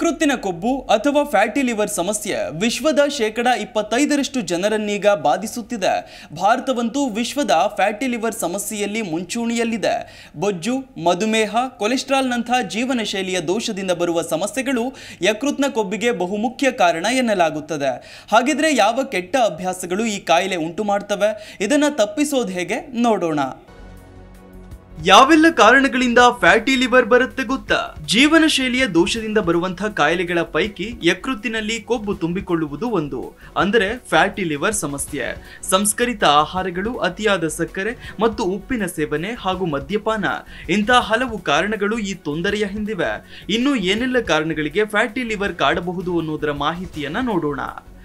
ಯಕೃತ್ತಿನ ಕೊಬ್ಬು ಅಥವಾ fatty liver ಸಮಸ್ಯೆ ವಿಶ್ವದ ಶೇಕಡ ಇಪ್ಪತ್ತೈದರಷ್ಟು ಜನರನ್ನೀಗ ಬಾಧಿಸುತ್ತಿದೆ ಭಾರತವಂತೂ ವಿಶ್ವದ ಫ್ಯಾಟಿ ಲಿವರ್ ಸಮಸ್ಯೆಯಲ್ಲಿ ಮುಂಚೂಣಿಯಲ್ಲಿದೆ ಬೊಜ್ಜು ಮಧುಮೇಹ ಕೊಲೆಸ್ಟ್ರಾಲ್ನಂಥ ಜೀವನ ಶೈಲಿಯ ದೋಷದಿಂದ ಬರುವ ಸಮಸ್ಯೆಗಳು ಯಕೃತ್ನ ಕೊಬ್ಬಿಗೆ ಬಹುಮುಖ್ಯ ಕಾರಣ ಎನ್ನಲಾಗುತ್ತದೆ ಹಾಗಿದ್ರೆ ಯಾವ ಕೆಟ್ಟ ಅಭ್ಯಾಸಗಳು ಈ ಕಾಯಿಲೆ ಉಂಟು ಮಾಡ್ತವೆ ಇದನ್ನ ತಪ್ಪಿಸೋದು ಹೇಗೆ ನೋಡೋಣ ಯಾವೆಲ್ಲ ಕಾರಣಗಳಿಂದ ಫ್ಯಾಟಿ ಲಿವರ್ ಬರುತ್ತೆ ಗೊತ್ತಾ ಜೀವನ ಶೈಲಿಯ ದೋಷದಿಂದ ಬರುವಂತಹ ಕಾಯಿಲೆಗಳ ಪೈಕಿ ಯಕೃತ್ತಿನಲ್ಲಿ ಕೊಬ್ಬು ತುಂಬಿಕೊಳ್ಳುವುದು ಒಂದು ಅಂದರೆ ಫ್ಯಾಟಿ ಲಿವರ್ ಸಮಸ್ಯೆ ಸಂಸ್ಕರಿತ ಆಹಾರಗಳು ಅತಿಯಾದ ಸಕ್ಕರೆ ಮತ್ತು ಉಪ್ಪಿನ ಸೇವನೆ ಹಾಗೂ ಮದ್ಯಪಾನ ಇಂತಹ ಹಲವು ಕಾರಣಗಳು ಈ ತೊಂದರೆಯ ಹಿಂದಿವೆ ಇನ್ನು ಏನೆಲ್ಲ ಕಾರಣಗಳಿಗೆ ಫ್ಯಾಟಿ ಲಿವರ್ ಕಾಡಬಹುದು ಅನ್ನೋದರ ಮಾಹಿತಿಯನ್ನ ನೋಡೋಣ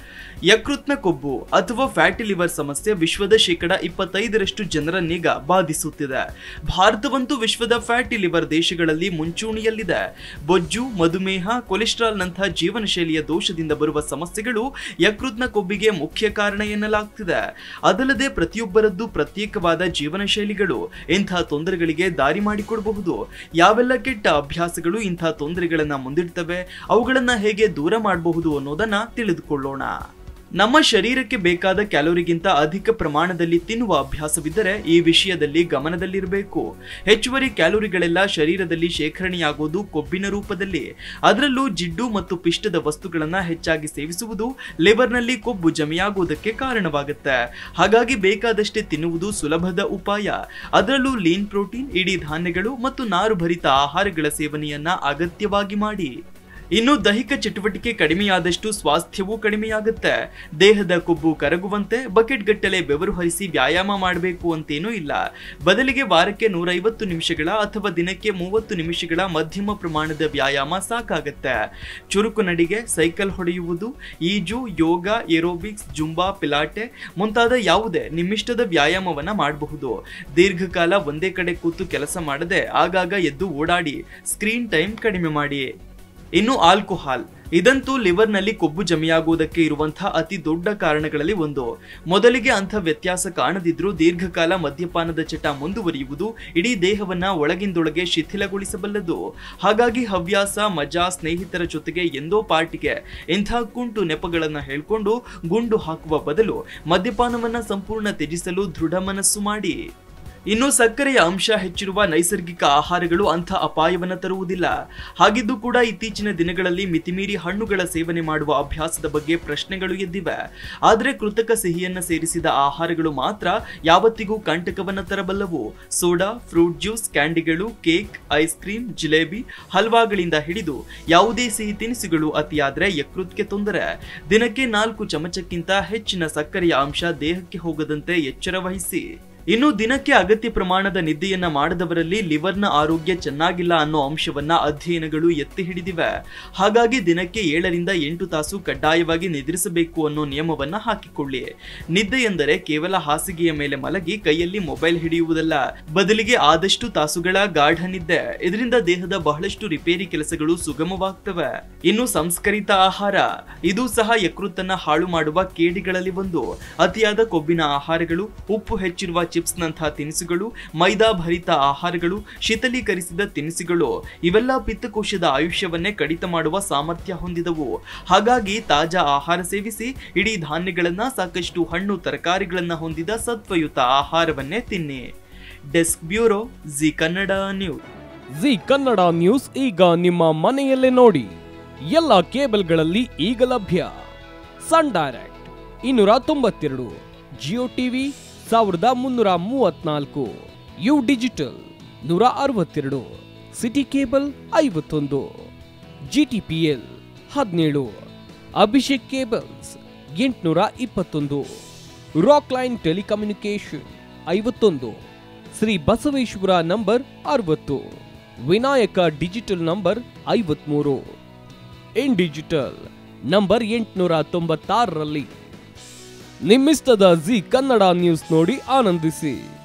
ಯಕೃತ್ನ ಕೊಬ್ಬು ಅಥವಾ ಫ್ಯಾಟಿ ಲಿವರ್ ಸಮಸ್ಯೆ ವಿಶ್ವದ ಶೇಕಡ ಇಪ್ಪತ್ತೈದರಷ್ಟು ಜನರನ್ನೀಗ ಬಾಧಿಸುತ್ತಿದೆ ಭಾರತವಂತೂ ವಿಶ್ವದ ಫ್ಯಾಟಿ ಲಿವರ್ ದೇಶಗಳಲ್ಲಿ ಮುಂಚೂಣಿಯಲ್ಲಿದೆ ಬೊಜ್ಜು ಮಧುಮೇಹ ಕೊಲೆಸ್ಟ್ರಾಲ್ನಂತಹ ಜೀವನ ಶೈಲಿಯ ದೋಷದಿಂದ ಬರುವ ಸಮಸ್ಯೆಗಳು ಯಕೃತ್ನ ಕೊಬ್ಬಿಗೆ ಮುಖ್ಯ ಕಾರಣ ಎನ್ನಲಾಗ್ತಿದೆ ಅದಲ್ಲದೆ ಪ್ರತಿಯೊಬ್ಬರದ್ದು ಪ್ರತ್ಯೇಕವಾದ ಜೀವನ ಶೈಲಿಗಳು ಇಂತಹ ತೊಂದರೆಗಳಿಗೆ ದಾರಿ ಮಾಡಿಕೊಡಬಹುದು ಯಾವೆಲ್ಲ ಕೆಟ್ಟ ಅಭ್ಯಾಸಗಳು ಇಂತಹ ತೊಂದರೆಗಳನ್ನ ಮುಂದಿಡ್ತವೆ ಅವುಗಳನ್ನ ಹೇಗೆ ದೂರ ಮಾಡಬಹುದು ಅನ್ನೋದನ್ನ ತಿಳಿದುಕೊಳ್ಳೋಣ ನಮ್ಮ ಶರೀರಕ್ಕೆ ಬೇಕಾದ ಕ್ಯಾಲೋರಿಗಿಂತ ಅಧಿಕ ಪ್ರಮಾಣದಲ್ಲಿ ತಿನ್ನುವ ಅಭ್ಯಾಸವಿದ್ದರೆ ಈ ವಿಷಯದಲ್ಲಿ ಗಮನದಲ್ಲಿರಬೇಕು ಹೆಚ್ಚುವರಿ ಕ್ಯಾಲೋರಿಗಳೆಲ್ಲ ಶರೀರದಲ್ಲಿ ಶೇಖರಣೆಯಾಗೋದು ಕೊಬ್ಬಿನ ರೂಪದಲ್ಲಿ ಅದರಲ್ಲೂ ಜಿಡ್ಡು ಮತ್ತು ಪಿಷ್ಟದ ವಸ್ತುಗಳನ್ನ ಹೆಚ್ಚಾಗಿ ಸೇವಿಸುವುದು ಲಿವರ್ನಲ್ಲಿ ಕೊಬ್ಬು ಜಮೆಯಾಗುವುದಕ್ಕೆ ಕಾರಣವಾಗುತ್ತೆ ಹಾಗಾಗಿ ಬೇಕಾದಷ್ಟೇ ತಿನ್ನುವುದು ಸುಲಭದ ಉಪಾಯ ಅದರಲ್ಲೂ ಲೀನ್ ಪ್ರೋಟೀನ್ ಇಡೀ ಧಾನ್ಯಗಳು ಮತ್ತು ನಾರುಭರಿತ ಆಹಾರಗಳ ಸೇವನೆಯನ್ನ ಅಗತ್ಯವಾಗಿ ಮಾಡಿ ಇನ್ನು ದೈಹಿಕ ಚಟುವಟಿಕೆ ಕಡಿಮೆಯಾದಷ್ಟು ಸ್ವಾಸ್ಥ್ಯವೂ ಕಡಿಮೆಯಾಗುತ್ತೆ ದೇಹದ ಕೊಬ್ಬು ಕರಗುವಂತೆ ಬಕೆಟ್ ಗಟ್ಟಲೆ ಬೆವರು ಹರಿಸಿ ವ್ಯಾಯಾಮ ಮಾಡಬೇಕು ಅಂತೇನೂ ಇಲ್ಲ ಬದಲಿಗೆ ವಾರಕ್ಕೆ ನೂರೈವತ್ತು ನಿಮಿಷಗಳ ಅಥವಾ ದಿನಕ್ಕೆ ಮೂವತ್ತು ನಿಮಿಷಗಳ ಮಧ್ಯಮ ಪ್ರಮಾಣದ ವ್ಯಾಯಾಮ ಸಾಕಾಗತ್ತೆ ಚುರುಕು ನಡಿಗೆ ಸೈಕಲ್ ಹೊಡೆಯುವುದು ಈಜು ಯೋಗ ಏರೋಬಿಕ್ಸ್ ಜುಂಬಾ ಪಿಲಾಟೆ ಮುಂತಾದ ಯಾವುದೇ ನಿಮ್ಮಿಷ್ಟದ ವ್ಯಾಯಾಮವನ್ನ ಮಾಡಬಹುದು ದೀರ್ಘಕಾಲ ಒಂದೇ ಕಡೆ ಕೂತು ಕೆಲಸ ಮಾಡದೆ ಆಗಾಗ ಎದ್ದು ಓಡಾಡಿ ಸ್ಕ್ರೀನ್ ಟೈಮ್ ಕಡಿಮೆ ಮಾಡಿ ಇನ್ನು ಆಲ್ಕೋಹಾಲ್ ಇದಂತೂ ಲಿವರ್ನಲ್ಲಿ ಕೊಬ್ಬು ಜಮೆಯಾಗುವುದಕ್ಕೆ ಇರುವಂತಹ ಅತಿ ದೊಡ್ಡ ಕಾರಣಗಳಲ್ಲಿ ಒಂದು ಮೊದಲಿಗೆ ಅಂಥ ವ್ಯತ್ಯಾಸ ಕಾಣದಿದ್ರೂ ದೀರ್ಘಕಾಲ ಮದ್ಯಪಾನದ ಚಟ ಮುಂದುವರಿಯುವುದು ಇಡೀ ದೇಹವನ್ನ ಒಳಗಿಂದೊಳಗೆ ಶಿಥಿಲಗೊಳಿಸಬಲ್ಲದು ಹಾಗಾಗಿ ಹವ್ಯಾಸ ಮಜಾ ಸ್ನೇಹಿತರ ಜೊತೆಗೆ ಎಂದೋ ಪಾರ್ಟಿಗೆ ಇಂಥ ಕುಂಟು ನೆಪಗಳನ್ನ ಹೇಳ್ಕೊಂಡು ಗುಂಡು ಹಾಕುವ ಬದಲು ಮದ್ಯಪಾನವನ್ನ ಸಂಪೂರ್ಣ ತ್ಯಜಿಸಲು ದೃಢ ಮನಸ್ಸು ಮಾಡಿ ಇನ್ನು ಸಕ್ಕರೆಯ ಅಂಶ ಹೆಚ್ಚಿರುವ ನೈಸರ್ಗಿಕ ಆಹಾರಗಳು ಅಂಥ ಅಪಾಯವನ್ನ ತರುವುದಿಲ್ಲ ಹಾಗಿದ್ದು ಕೂಡ ಇತ್ತೀಚಿನ ದಿನಗಳಲ್ಲಿ ಮಿತಿಮೀರಿ ಹಣ್ಣುಗಳ ಸೇವನೆ ಮಾಡುವ ಅಭ್ಯಾಸದ ಬಗ್ಗೆ ಪ್ರಶ್ನೆಗಳು ಎದ್ದಿವೆ ಆದರೆ ಕೃತಕ ಸಿಹಿಯನ್ನ ಸೇರಿಸಿದ ಆಹಾರಗಳು ಮಾತ್ರ ಯಾವತ್ತಿಗೂ ಕಂಟಕವನ್ನ ತರಬಲ್ಲವು ಸೋಡಾ ಫ್ರೂಟ್ ಜ್ಯೂಸ್ ಕ್ಯಾಂಡಿಗಳು ಕೇಕ್ ಐಸ್ ಕ್ರೀಮ್ ಜಿಲೇಬಿ ಹಲ್ವಾಗಳಿಂದ ಹಿಡಿದು ಯಾವುದೇ ಸಿಹಿ ತಿನಿಸುಗಳು ಅತಿಯಾದ್ರೆ ಯಕೃತ್ಗೆ ತೊಂದರೆ ದಿನಕ್ಕೆ ನಾಲ್ಕು ಚಮಚಕ್ಕಿಂತ ಹೆಚ್ಚಿನ ಸಕ್ಕರೆಯ ಅಂಶ ದೇಹಕ್ಕೆ ಹೋಗದಂತೆ ಎಚ್ಚರ ವಹಿಸಿ ಇನ್ನು ದಿನಕ್ಕೆ ಅಗತ್ಯ ಪ್ರಮಾಣದ ನಿದ್ದೆಯನ್ನ ಮಾಡದವರಲ್ಲಿ ಲಿವರ್ನ ಆರೋಗ್ಯ ಚೆನ್ನಾಗಿಲ್ಲ ಅನ್ನೋ ಅಂಶವನ್ನ ಅಧ್ಯಯನಗಳು ಎತ್ತಿ ಹಿಡಿದಿವೆ ಹಾಗಾಗಿ ದಿನಕ್ಕೆ ಏಳರಿಂದ ಎಂಟು ತಾಸು ಕಡ್ಡಾಯವಾಗಿ ನಿದ್ರಿಸಬೇಕು ಅನ್ನೋ ನಿಯಮವನ್ನ ಹಾಕಿಕೊಳ್ಳಿ ನಿದ್ದೆ ಎಂದರೆ ಕೇವಲ ಹಾಸಿಗೆಯ ಮೇಲೆ ಮಲಗಿ ಕೈಯಲ್ಲಿ ಮೊಬೈಲ್ ಹಿಡಿಯುವುದಲ್ಲ ಬದಲಿಗೆ ಆದಷ್ಟು ತಾಸುಗಳ ಗಾಢ ನಿದ್ದೆ ಇದರಿಂದ ದೇಹದ ಬಹಳಷ್ಟು ರಿಪೇರಿ ಕೆಲಸಗಳು ಸುಗಮವಾಗ್ತವೆ ಇನ್ನು ಸಂಸ್ಕರಿತ ಆಹಾರ ಇದು ಸಹ ಯಕೃತ್ತನ್ನ ಹಾಳು ಮಾಡುವ ಕೇಡಿಗಳಲ್ಲಿ ಒಂದು ಅತಿಯಾದ ಕೊಬ್ಬಿನ ಆಹಾರಗಳು ಉಪ್ಪು ಹೆಚ್ಚಿರುವ ಚಿಪ್ಸ್ನಂತಹ ತಿನಿಸುಗಳು ಮೈದಾ ಭರಿತ ಆಹಾರಗಳು ಶೀತಲೀಕರಿಸಿದ ತಿನಿಸುಗಳು ಇವೆಲ್ಲ ಪಿತ್ತಕೋಶದ ಆಯುಷ್ಯವನ್ನೇ ಕಡಿತ ಮಾಡುವ ಸಾಮರ್ಥ್ಯ ಹೊಂದಿದವು ಹಾಗಾಗಿ ತಾಜಾ ಆಹಾರ ಸೇವಿಸಿ ಇಡೀ ಧಾನ್ಯಗಳನ್ನ ಸಾಕಷ್ಟು ಹಣ್ಣು ತರಕಾರಿಗಳನ್ನ ಹೊಂದಿದ ಸತ್ವಯುತ ಆಹಾರವನ್ನೇ ತಿನ್ನಿ desk bureau Zee Kannada news Zee Kannada news ಈಗ ನಿಮ್ಮ ಮನೆಯಲ್ಲೇ ನೋಡಿ ಎಲ್ಲ ಕೇಬಲ್ಗಳಲ್ಲಿ ಈಗ ಲಭ್ಯ ಸನ್ ಡೈರೆಕ್ಟ್ ಇನ್ನೂರ ತೊಂಬತ್ತೆರಡು ಜಿಯೋ ಟಿವಿ ಸಾವಿರದ ಮುನ್ನೂರ ಮೂವತ್ನಾಲ್ಕು ಯು ಡಿಜಿಟಲ್ ನೂರ ಅರವತ್ತೆರಡು ಸಿಟಿ ಕೇಬಲ್ ಐವತ್ತೊಂದು ಜಿ ಟಿ ಪಿ ಎಲ್ ಹದಿನೇಳು ಅಭಿಷೇಕ್ ಕೇಬಲ್ಸ್ ಎಂಟುನೂರ ಇಪ್ಪತ್ತೊಂದು ರಾಕ್ ಲೈನ್ ಟೆಲಿಕಮ್ಯುನಿಕೇಶನ್ ಐವತ್ತೊಂದು ಶ್ರೀ ಬಸವೇಶ್ವರ ನಂಬರ್ ಅರವತ್ತು ವಿನಾಯಕ ಡಿಜಿಟಲ್ ನಂಬರ್ ಐವತ್ಮೂರು ಇನ್ ಡಿಜಿಟಲ್ ನಂಬರ್ ಎಂಟುನೂರ ತೊಂಬತ್ತಾರರಲ್ಲಿ ನಿಮ್ಮಿಸ್ತದ ಜಿ ಕನ್ನಡ ನ್ಯೂಸ್ ನೋಡಿ ಆನಂದಿಸಿ